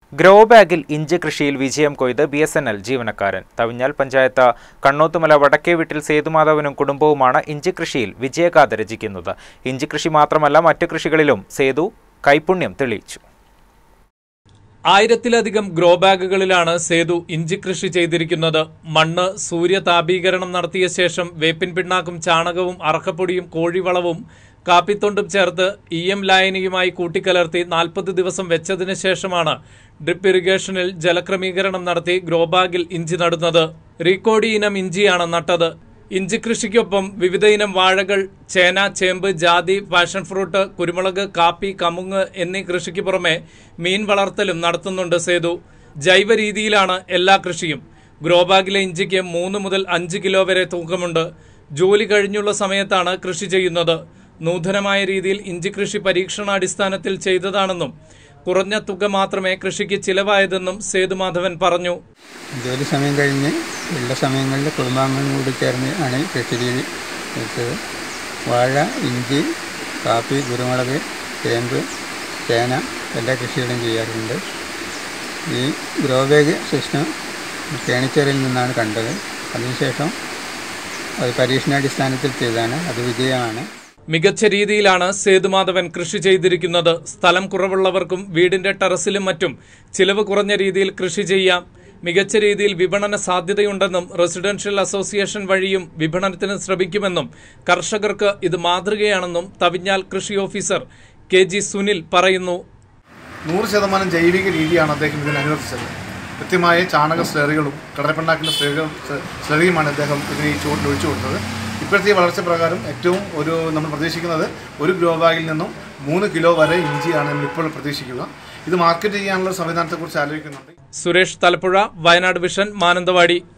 grow ബാഗിൽ ഇഞ്ചി കൃഷിയിൽ വിജയം കൊയ്ത് ബി എസ് എൻ എൽ ജീവനക്കാരൻ തവിഞ്ഞാൽ പഞ്ചായത്ത് കണ്ണോത്തുമല വടക്കേ വീട്ടിൽ സേതുമാധവനും കുടുംബവുമാണ് ഇഞ്ചി കൃഷിയിൽ വിജയഗാഥ രചിക്കുന്നത് ഇഞ്ചി കൃഷി മാത്രമല്ല മറ്റു കൃഷികളിലും സേതു കൈപുണ്യം തെളിയിച്ചു ആയിരത്തിലധികം ഗ്രോ ബാഗുകളിലാണ് സേതു ഇഞ്ചി കൃഷി ചെയ്തിരിക്കുന്നത് മണ്ണ് സൂര്യതാപീകരണം നടത്തിയ ശേഷം വേപ്പിൻ പിണ്ണാക്കും ചാണകവും അറക്കപ്പൊടിയും കോഴിവളവും കാപ്പിത്തൊണ്ടും ചേർത്ത് ഇ എം ലായനിയുമായി കൂട്ടിക്കലർത്തി നാൽപ്പത് ദിവസം വെച്ചതിന് ശേഷമാണ് ഡ്രിപ്പ് ഇറിഗേഷനിൽ ജലക്രമീകരണം നടത്തി ഗ്രോ ബാഗിൽ ഇഞ്ചി നടുന്നത് റീക്കോഡി ഇനം ഇഞ്ചിയാണ് നട്ടത് ഇഞ്ചി കൃഷിക്കൊപ്പം വിവിധ ഇനം വാഴകൾ ചേന ചേമ്പ് ജാതി പാഷൻ ഫ്രൂട്ട് കുരുമുളക് കാപ്പി കമുങ്ങ് എന്നീ കൃഷിക്ക് പുറമെ മീൻ വളർത്തലും നടത്തുന്നുണ്ട് സേതു ജൈവ രീതിയിലാണ് എല്ലാ കൃഷിയും ഗ്രോ ബാഗിലെ ഇഞ്ചിക്ക് മൂന്ന് മുതൽ അഞ്ച് കിലോ വരെ തൂക്കമുണ്ട് ജോലി കഴിഞ്ഞുള്ള സമയത്താണ് കൃഷി ചെയ്യുന്നത് നൂതനമായ രീതിയിൽ ഇഞ്ചി കൃഷി പരീക്ഷണാടിസ്ഥാനത്തിൽ ചെയ്തതാണെന്നും കുറഞ്ഞ തുക മാത്രമേ കൃഷിക്ക് ചിലവായതെന്നും സേതുമാധവൻ പറഞ്ഞു ജോലി സമയം കഴിഞ്ഞ് ഉള്ള സമയങ്ങളിൽ കുടുംബാംഗങ്ങളും കൂടി ചേർന്ന് ആണ് കൃഷി രീതി വെച്ചത് വാഴ ഇഞ്ചി കാപ്പി കുരുമുളക് ചേമ്പ് ചേന എല്ലാ കൃഷികളും ചെയ്യാറുണ്ട് ഈ ഗ്രോ ബാഗ് സിസ്റ്റം കേണിച്ചേറിൽ നിന്നാണ് കണ്ടത് അതിനുശേഷം അത് പരീക്ഷണാടിസ്ഥാനത്തിൽ ചെയ്തതാണ് അത് വിജയമാണ് മികച്ച രീതിയിലാണ് സേതുമാധവൻ കൃഷി ചെയ്തിരിക്കുന്നത് സ്ഥലം കുറവുള്ളവർക്കും വീടിന്റെ ടെറസിലും മറ്റും ചിലവ് കുറഞ്ഞ രീതിയിൽ കൃഷി ചെയ്യാം മികച്ച രീതിയിൽ വിപണന സാധ്യതയുണ്ടെന്നും റെസിഡൻഷ്യൽ അസോസിയേഷൻ വഴിയും വിപണനത്തിന് ശ്രമിക്കുമെന്നും കർഷകർക്ക് ഇത് മാതൃകയാണെന്നും തവിഞ്ഞാൽ കൃഷി ഓഫീസർ കെ ജി സുനിൽ പറയുന്നു നൂറ് ശതമാനം ജൈവിക രീതിയാണ് അദ്ദേഹം ഇതിന് അനുവർത്തിച്ചത് കൃത്യമായ ചാണക സ്ലറികളും കടലപ്പിണ്ണാക്കിൻ്റെ സ്ലറികൾ സ്ലറിയുമാണ് അദ്ദേഹം ഇതിന് ഈ ചുവട്ടിൽ ഒഴിച്ചു കൊടുത്തത് ഇപ്പോഴത്തെ ഈ വളർച്ച പ്രകാരം ഏറ്റവും ഒരു നമ്മൾ പ്രതീക്ഷിക്കുന്നത് ഒരു ഗ്രോ ബാഗിൽ നിന്നും മൂന്ന് കിലോ വരെ ഇഞ്ചിയാണ് നമ്മൾ ഇപ്പോൾ പ്രതീക്ഷിക്കുക ഇത് മാർക്കറ്റ് ചെയ്യാനുള്ള സംവിധാനത്തെക്കുറിച്ച് ആലോചിക്കുന്നുണ്ട് സുരേഷ് തലപ്പുഴ വയനാട് വിഷൻ മാനന്തവാടി